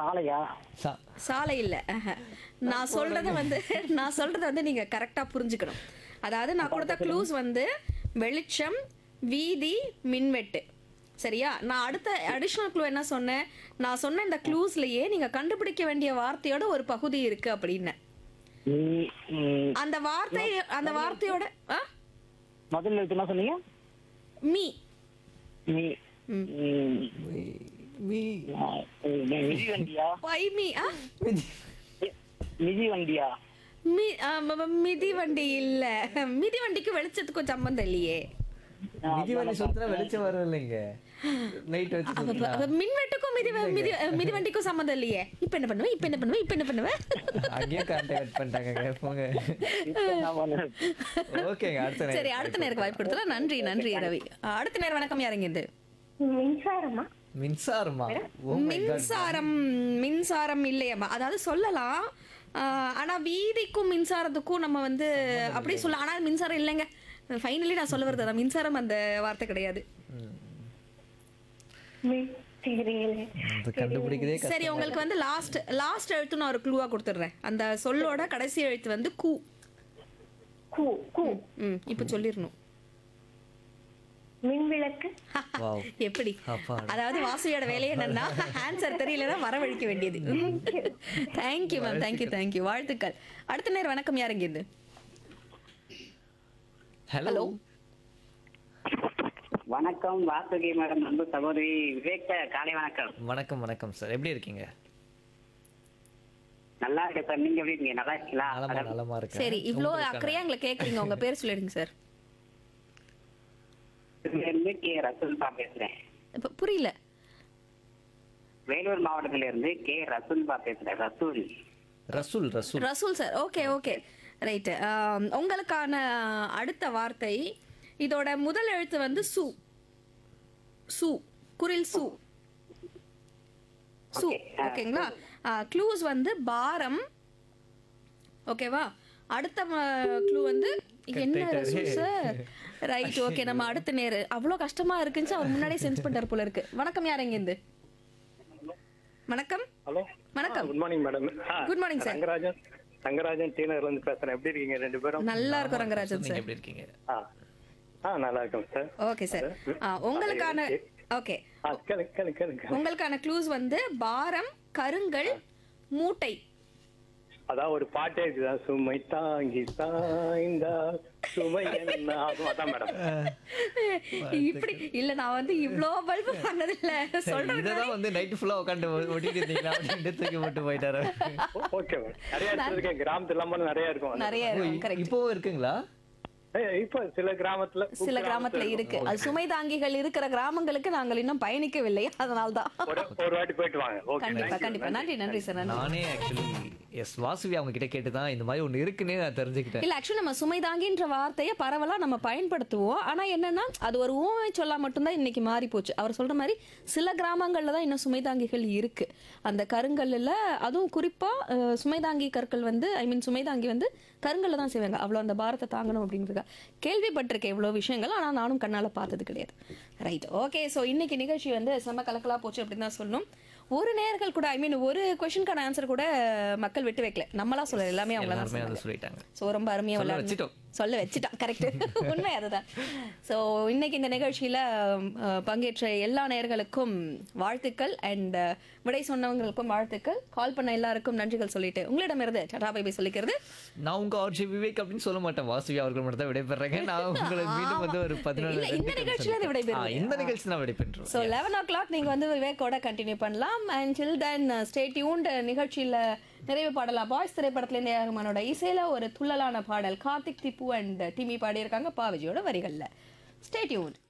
சாலையா சா- சாலை இல்ல ஆஹா. நான் சொல்றத வந்து நான் சொல்றத வந்து நீங்க கரெக்டா புரிஞ்சுக்கணும் அதாவது நான் கொடுத்த க்ளூஸ் வந்து வெளிச்சம் வீதி மின்வெட்டு சரியா நான் அடுத்த அடிஷ்னல் க்ளூ என்ன சொன்னேன் நான் சொன்ன இந்த க்ளூஸ்லயே நீங்க கண்டுபிடிக்க வேண்டிய வார்த்தையோட ஒரு பகுதி இருக்கு அப்படின்னு ம், ம். அந்த வார்த்தை அந்த வார்த்தையோட ஆ? முதல்ல எழுத்து என்ன சொன்னீங்க மீ மீ ம். ம். மீ- மீ- ஆ, மிதி வண்டியா பை மீ ஆ மிதி வண்டியா மி ஆ, ம- ம- மிதி வண்டி இல்ல மிதி வண்டிக்கு வெளிச்சத்துக்கும் சம்பந்தம் இல்லையே மிதிவண்டி சுத்தினா வெளிச்சம் வரும் இல்லைங்க நைட் வச்சு அப்ப- சுத்தினா. அப்ப மின்வெட்டுக்கும் மிதி மிதி மிதி வண்டிக்கும் சம்மந்தம் இல்லையே இப்ப என்ன பண்ணுவேன் இப்ப என்ன பண்ணுவேன் இப்ப என்ன பண்ணுவேன் அங்கேயே கான்டாக்ட் பண்ணிட்டாங்க போங்க இப்ப நான் பண்ணேன். ஓகேங்க அடுத்த சரி night. அடுத்த நேருக்கு வாய்ப்பு கொடுத்தலாம் நன்றி நன்றி ரவி அடுத்த நேரம் வணக்கம் யாருங்க இது மின்சாரமா மின்சாரமா Oh my God. மின்சாரம் மின்சாரம் இல்லையம்மா அதாவது சொல்லலாம் ஆஹ், ஆனா வீதிக்கும் மின்சாரத்துக்கும் நம்ம வந்து அப்படியே சொல்லலாம் ஆனா மின்சாரம் இல்லைங்க ஃபைனலி நான் சொல்ல வருது அதான் மின்சாரம் அந்த வார்த்தை கிடையாது மி- தெரியல அது கண்டுபிடிக்கதே கஷ்டம். சரி உங்களுக்கு வந்து லாஸ்ட் லாஸ்ட் எழுத்து நான் ஒரு க்ளூவா கொடுத்துட்றேன் அந்த சொல்லோட கடைசி எழுத்து வந்து கூ கூ கூ ம் இப்போ சொல்லிடணும் மின் விளக்கு Wow. எப்படி அப்பாடா. அதாவது வாசுவியோட வேலையே என்னன்னா ஆன்சர் தெரியலன்னா வரவழைக்க வேண்டியது தேங்க்யூ மேம் தேங்க்யூ தேங்க்யூ வாழ்த்துக்கள் அடுத்த நேரம் வணக்கம் யாருங்க இது ஹலோ வணக்கம் வாசுகி மேடம் அன்பு சகோதரி விவேக் சார் காலை வணக்கம் வணக்கம் வணக்கம் சார் எப்படி இருக்கீங்க நல்லா இருக்கேன் சார் நீங்க எப்படி இருக்கீங்க நல்லா இருக்கீங்களா நலமா நலமா இருக்கேன் சரி இவ்ளோ உங்களுக்கான- அக்கறையா எங்களை கேக்குறீங்க உங்க பேர் சொல்லிடுங்க சார் இருந்து கே ரசூல்பா பேசுறேன் இப்ப புரியல வேலூர் மாவட்டத்தில இருந்து கே ரசூல்பா பேசுறேன் Rasool Rasool Rasool Rasool sir okay okay right உங்களுக்கான அடுத்த வார்த்தை இதோட முதல் எழுத்து வந்து சு சு குரில் சு சு Okay, ஆ, ஓகேங்களா க்ளூஸ் வந்து பாரம் ஓகேவா அடுத்த க்ளூ வந்து என்ன ரசூல் சார் ரைட் ஓகே நம்ம அடுத்த நேரு அவ்வளோ கஷ்டமா இருக்குன்னு அவர் முன்னாடியே சென்ஸ் பண்ணிட்டார் போல இருக்கு வணக்கம் யாருங்க இருந்து வணக்கம் ஹலோ வணக்கம் good morning madam Good morning, sir. Rangarajan Rangarajan டீனர்ல இருந்து பேசுறேன் எப்படி இருக்கீங்க ரெண்டு பேரும் நல்லா இருக்கும் ரங்கராஜன் நீங்க சார் எப்படி இருக்கீங்க ஆ ஆ நல்லா இருக்கேன் சார் ஓகே சார் உங்களுக்கான ஓகே ஆ கேளு கேளு கேளுங்க உங்களுக்கான க்ளூஸ் வந்து பாரம் கருங்கல் மூட்டை அதான் ஒரு பாட்டே இருக்குதான் சுமை தாங்கி சாய்ந்தா சுமை என்ன அதுவும் அதான் மேடம் இப்படி இல்ல நான் வந்து இவ்ளோ பல்பு பண்ணது இல்ல சரி, சொல்றேன் இததான் வந்து நைட் ஃபுல்லா உட்காந்து ஒட்டிட்டு இருந்தீங்களா அப்படின்னு தூக்கி போட்டு போயிட்டாரு ஓகே மேடம் நிறைய இடத்துல இருக்கேன் கிராமத்துல இல்லாம நிறைய இருக்கும் நிறைய கரெக்ட் இப்போ இருக்குங்களா ஏய், இப்போ சில கிராமத்துல சில கிராமத்துல இருக்கு அது சுமை தாங்கிகள் இருக்கிற கிராமங்களுக்கு நாங்கள் இன்னும் பயணிக்கவில்லை அதனால்தான் ஒரு ஒரு வாட்டி போயிட்டு வாங்க ஓகே கண்டிப்பா கண்டிப்பா நன்றி நன்றி சார் நன்றி நானே ஆக்சுவலி எஸ் வாசுவி அவங்க கிட்ட கேட்டு தான் இந்த மாதிரி ஒண்ணு இருக்குன்னே நான் தெரிஞ்சுக்கிட்டேன் இல்ல ஆக்சுவலி நம்ம சுமை தாங்கின்ற வார்த்தையை பரவலா நம்ம பயன்படுத்துவோம் ஆனா என்னன்னா அது ஒரு ஊமை சொல்லா மட்டும்தான் இன்னைக்கு மாறி போச்சு அவர் சொல்ற மாதிரி சில கிராமங்கள்ல தான் இன்னும் சுமை தாங்கிகள் இருக்கு அந்த கருங்கல்ல அதுவும் குறிப்பா அஹ், சுமை தாங்கி கற்கள் வந்து ஐ மீன் சுமை தாங்கி வந்து கருங்கல்ல தான் செய்வாங்க அவ்வளவு அந்த பாரத்தை தாங்கணும் அப்படின்றதுக்காக கேள்விப்பட்டிருக்கேன் இவ்வளவு விஷயங்கள் ஆனா நானும் கண்ணால பார்த்தது கிடையாது ரைட் ஓகே சோ இன்னைக்கு நிகழ்ச்சி வந்து செம்ம கலக்கலா போச்சு அப்படின்னு தான் சொல்லணும் ஒரு நேர்கள் கூட ஐ மீன் ஒரு கொஸ்டினுக்கான ஆன்சர் கூட மக்கள் விட்டு வைக்கல நம்மளா சொல்ல எல்லாமே அவங்கள தான் எல்லாருமே அதை சொன்னாங்க. சொல்லிட்டாங்க ஸோ ரொம்ப அருமையாக சொல்ல விளையாடணும் வச்சிட்டோம். சொல்ல வச்சுட்டான் கரெக்ட் உண்மை அதுதான் ஸோ இன்னைக்கு இந்த நிகழ்ச்சியில அஹ், பங்கேற்ற எல்லா நேயர்களுக்கும் வாழ்த்துக்கள் அண்ட் விடை சொன்னவங்களுக்கும் வாழ்த்துக்கள் கால் பண்ண எல்லாருக்கும் நன்றிகள் சொல்லிட்டு உங்களிடமிருந்து டடா பை பை சொல்லிக்கிறது நான் உங்க ஆர்ஜி விவேக் அப்படின்னு சொல்ல மாட்டேன் வாசுவி அவர்கள் மட்டும் தான் விடைபெறேங்க நான் உங்களை மீண்டும் வந்து ஒரு பதினொன்று இல்ல, இந்த நிகழ்ச்சியில இது விடைபெறுவீங்க. இந்த நிகழ்ச்சி நான் விடைபெற்றோம் ஸோ லெவன் ஓ கிளாக் நீங்கள் வந்து விவேக்கோட கண்டினியூ பண்ணலாம் and chill then stay tuned நிகழ்ச்சியில் நிறைவு பாடலா பாய்ஸ் திரைப்படத்துலேருந்து ஏகமனோட இசையில ஒரு துள்ளலான பாடல் கார்த்திக் திப்பு அண்ட் டிமி பாடியிருக்காங்க பாவிஜியோட வரிகளில் ஸ்டே டியூன்ட்